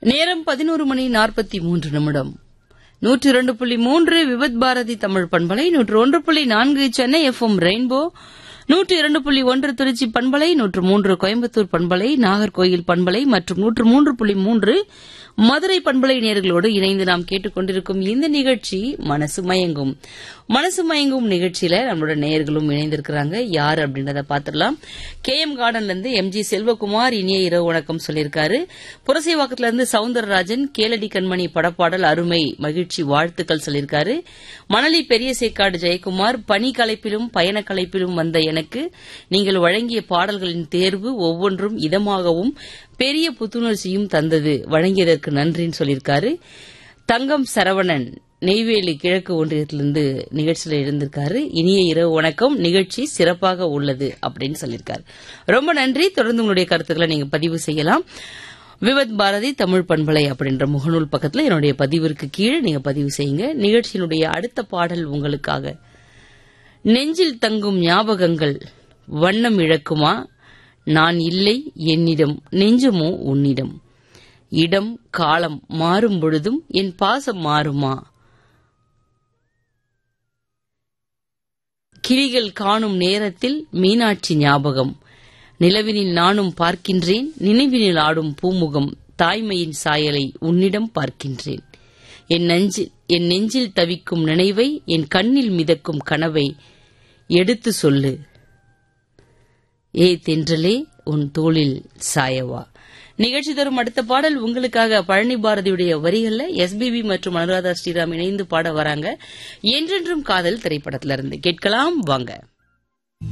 நேரம் பதினோரு மணி நாற்பத்தி மூன்று நிமிடம் நூற்றி இரண்டு புள்ளி மூன்று விவத் பாரதி தமிழ் பண்பலை நூற்று ஒன்று புள்ளி நான்கு சென்னை எஃப்எம் ரெயின்போ நூற்று இரண்டு புள்ளி ஒன்று திருச்சி பண்பலை நூற்று மூன்று கோயம்புத்தூர் பண்பலை நாகர்கோயில் பண்பலை மற்றும் நூற்று மூன்று புள்ளி மூன்று மதுரை பண்பலை நேர்களோடு இணைந்து நாம் கேட்டுக்கொண்டிருக்கும் இந்த நிகழ்ச்சி மனசு மயங்கும் மனசு மயங்கும் நிகழ்ச்சியில நம்மளோட நேயர்களும் இணைந்திருக்கிறாங்க யார் அப்படின்றத பாத்துடலாம் கே எம் கார்டன்ல இருந்து எம் ஜி செல்வகுமார் இனிய இரவு வணக்கம் சொல்லியிருக்காரு புரசைவாக்கத்துல இருந்து சவுந்தரராஜன் கேளடி கண்மணி படப்பாடல் அருமை மகிழ்ச்சி வாழ்த்துக்கள் சொல்லியிருக்காரு மணலி பெரிய சேக்காடு ஜெயக்குமார் பணி கலைப்பிலும் பயண கலைப்பிலும் வந்த எனக்கு நீங்கள் வழங்கிய பாடல்களின் தேர்வு ஒவ்வொன்றும் இதமாகவும் பெரிய புத்துணர்ச்சியும் தந்தது வழங்கியதற்கு நன்றின்னு சொல்லியிருக்காரு தங்கம் சரவணன் நெய்வேலி கிழக்கு ஒன்றியத்திலிருந்து நிகழ்ச்சியில் இருந்திருக்காரு இனிய இரவு வணக்கம் நிகழ்ச்சி சிறப்பாக உள்ளது அப்படின்னு சொல்லியிருக்காரு ரொம்ப நன்றி தொடர்ந்து உங்களுடைய கருத்துக்களை நீங்க பதிவு செய்யலாம் விவத் பாரதி தமிழ் பண்பலை அப்படின்ற முகநூல் பக்கத்துல என்னுடைய பதிவிற்கு கீழே நீங்க பதிவு செய்யுங்க நிகழ்ச்சியினுடைய அடுத்த பாடல் உங்களுக்காக நெஞ்சில் தங்கும் ஞாபகங்கள் வண்ணம் இழக்குமா நான் இல்லை என்னிடம் நெஞ்சமோ உன்னிடம் இடம் காலம் மாறும் பொழுதும் என் பாசம் மாறுமா கிளிகள் காணும் நேரத்தில் மீனாட்சி ஞாபகம் நிலவினில் நானும் பார்க்கின்றேன் நினைவினில் ஆடும் பூமுகம் தாய்மையின் சாயலை உன்னிடம் பார்க்கின்றேன் என் நெஞ்சில் என் நெஞ்சில் தவிக்கும் நினைவை என் கண்ணில் மிதக்கும் கனவை எடுத்து சொல்லு ஏ தென்றலே உன் தோளில் சாயவா நிகழ்ச்சி தரும் அடுத்த பாடல் உங்களுக்காக பழனி பாரதியுடைய வரிகள்ல எஸ்பிபி மற்றும் அனுராதா ஸ்ரீராம் இணைந்து பாட வராங்க என்றென்றும் காதல் திரைப்படத்திலிருந்து கேட்கலாம் வாங்க